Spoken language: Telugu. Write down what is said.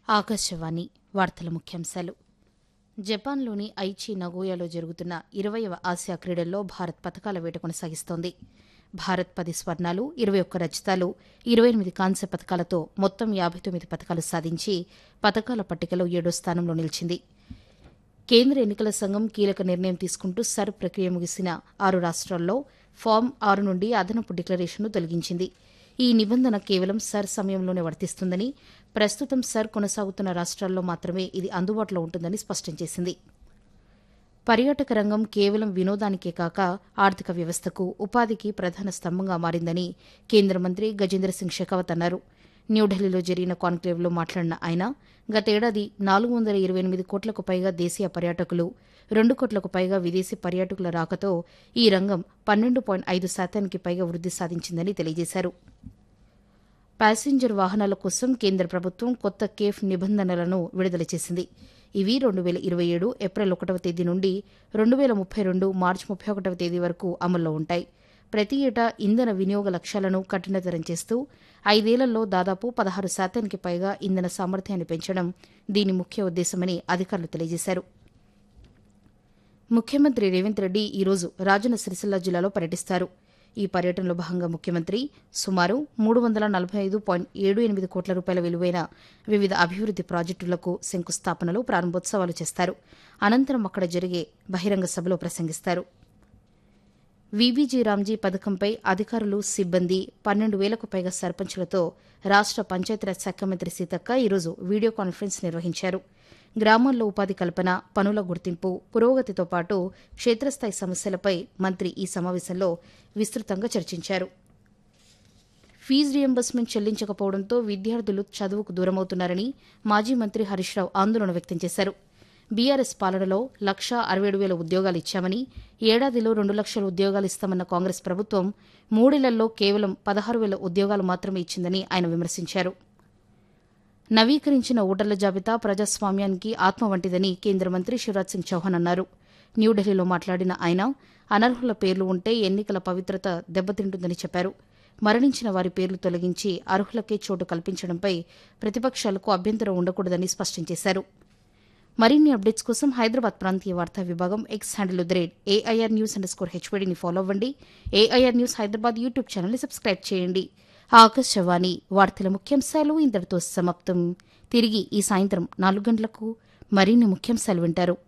ఆకాశవాణి వార్తల ముఖ్యాంశాలు జపాన్లోని ఐచి నగోయాలో జరుగుతున్న ఇరవయవ ఆసియా క్రీడల్లో భారత్ పథకాల వేట కొనసాగిస్తోంది భారత్ పది స్వర్ణాలు ఇరవై ఒక్క రజతాలు ఇరవై ఎనిమిది కాంస్య పథకాలతో మొత్తం యాభై తొమ్మిది పథకాలు సాధించి పథకాల పట్టికలో ఏడో స్థానంలో నిలిచింది కేంద్ర ఎన్నికల సంఘం కీలక నిర్ణయం తీసుకుంటూ సర్ ప్రక్రియ ముగిసిన ఆరు రాష్ట్రాల్లో ఫామ్ ఆరు నుండి అదనపు డిక్లరేషన్ను తొలగించింది ఈ నిబంధన కేవలం సర్ సమయంలోనే వర్తిస్తుందని ప్రస్తుతం సర్ కొనసాగుతున్న రాష్ట్రాల్లో మాత్రమే ఇది అందుబాటులో ఉంటుందని స్పష్టం చేసింది పర్యాటక రంగం కేవలం వినోదానికే కాక ఆర్థిక వ్యవస్థకు ఉపాధికి ప్రధాన స్తంభంగా మారిందని కేంద్ర మంత్రి గజేంద్ర సింగ్ షెకావత్ అన్నారు న్యూఢిల్లీలో జరిగిన కాన్క్లేవ్లో మాట్లాడిన ఆయన గతేడాది నాలుగు వందల ఇరవై ఎనిమిది కోట్లకు పైగా దేశీయ పర్యాటకులు రెండు కోట్లకు పైగా విదేశీ పర్యాటకుల రాకతో ఈ రంగం పన్నెండు పాయింట్ ఐదు శాతానికి పైగా వృద్ది సాధించిందని తెలియజేశారు ప్యాసింజర్ వాహనాల కోసం కేంద్ర ప్రభుత్వం కొత్త కేఫ్ నిబంధనలను విడుదల చేసింది ఇవి రెండు వేల ఇరవై ఏడు ఏప్రిల్ ఒకటవ తేదీ నుండి రెండు వేల ముప్పై రెండు మార్చి ముప్పై ఒకటవ తేదీ వరకు అమల్లో ఉంటాయి ప్రతి ఏటా ఇంధన వినియోగ లక్ష్యాలను కఠినతరం చేస్తూ ఐదేళ్లలో దాదాపు పదహారు శాతానికి పైగా ఇంధన సామర్థ్యాన్ని పెంచడం దీని ముఖ్య ఉద్దేశమని అధికారులు తెలియజేశారు ముఖ్యమంత్రి రేవంత్ రెడ్డి ఈరోజు రాజన్న సిరిసిల్ల జిల్లాలో పర్యటిస్తారు ఈ పర్యటనలో భాగంగా ముఖ్యమంత్రి సుమారు మూడు వందల నలభై ఐదు పాయింట్ ఏడు ఎనిమిది కోట్ల రూపాయల విలువైన వివిధ అభివృద్ది ప్రాజెక్టులకు శంకుస్థాపనలు ప్రారంభోత్సవాలు చేస్తారు అనంతరం అక్కడ జరిగే బహిరంగ సభలో ప్రసంగిస్తారు వీబీజీ రామ్జీ పథకంపై అధికారులు సిబ్బంది పన్నెండు వేలకు పైగా సర్పంచులతో రాష్ట పంచాయతీరాజ్ శాఖ మంత్రి సీతక్క ఈరోజు వీడియో కాన్ఫరెన్స్ నిర్వహించారు గ్రామాల్లో ఉపాధి కల్పన పనుల గుర్తింపు పురోగతితో పాటు క్షేత్రస్థాయి సమస్యలపై మంత్రి ఈ సమావేశంలో విస్తృతంగా చర్చించారు ఫీజు రియంబర్స్మెంట్ చెల్లించకపోవడంతో విద్యార్థులు చదువుకు దూరమవుతున్నారని మాజీ మంత్రి హరీష్ రావు ఆందోళన వ్యక్తం చేశారు బీఆర్ఎస్ పాలనలో లక్షా అరవై ఏడు వేల ఉద్యోగాలు ఇచ్చామని ఏడాదిలో రెండు లక్షల ఉద్యోగాలు ఇస్తామన్న కాంగ్రెస్ ప్రభుత్వం మూడేళ్లలో కేవలం పదహారు వేల ఉద్యోగాలు మాత్రమే ఇచ్చిందని ఆయన విమర్శించారు నవీకరించిన ఓటర్ల జాబితా ప్రజాస్వామ్యానికి ఆత్మ వంటిదని కేంద్ర మంత్రి శివరాజ్ సింగ్ చౌహాన్ అన్నారు న్యూఢిల్లీలో మాట్లాడిన ఆయన అనర్హుల పేర్లు ఉంటే ఎన్నికల పవిత్రత దెబ్బతింటుందని చెప్పారు మరణించిన వారి పేర్లు తొలగించి అర్హులకే చోటు కల్పించడంపై ప్రతిపక్షాలకు అభ్యంతరం ఉండకూడదని స్పష్టం చేశారు మరిన్ని అప్డేట్స్ కోసం హైదరాబాద్ ప్రాంతీయ వార్తా విభాగం X handle rate AIR news underscore హెచ్పీడీని ఫాలో అవ్వండి ఏఐఆర్ న్యూస్ హైదరాబాద్ యూట్యూబ్ ఛానల్ని సబ్స్క్రైబ్ చేయండి ఆకాశవాణి వార్తల ముఖ్యాంశాలు ఇంతటితో సమాప్తం తిరిగి ఈ సాయంత్రం నాలుగు గంటలకు మరిన్ని ముఖ్యాంశాలు వింటారు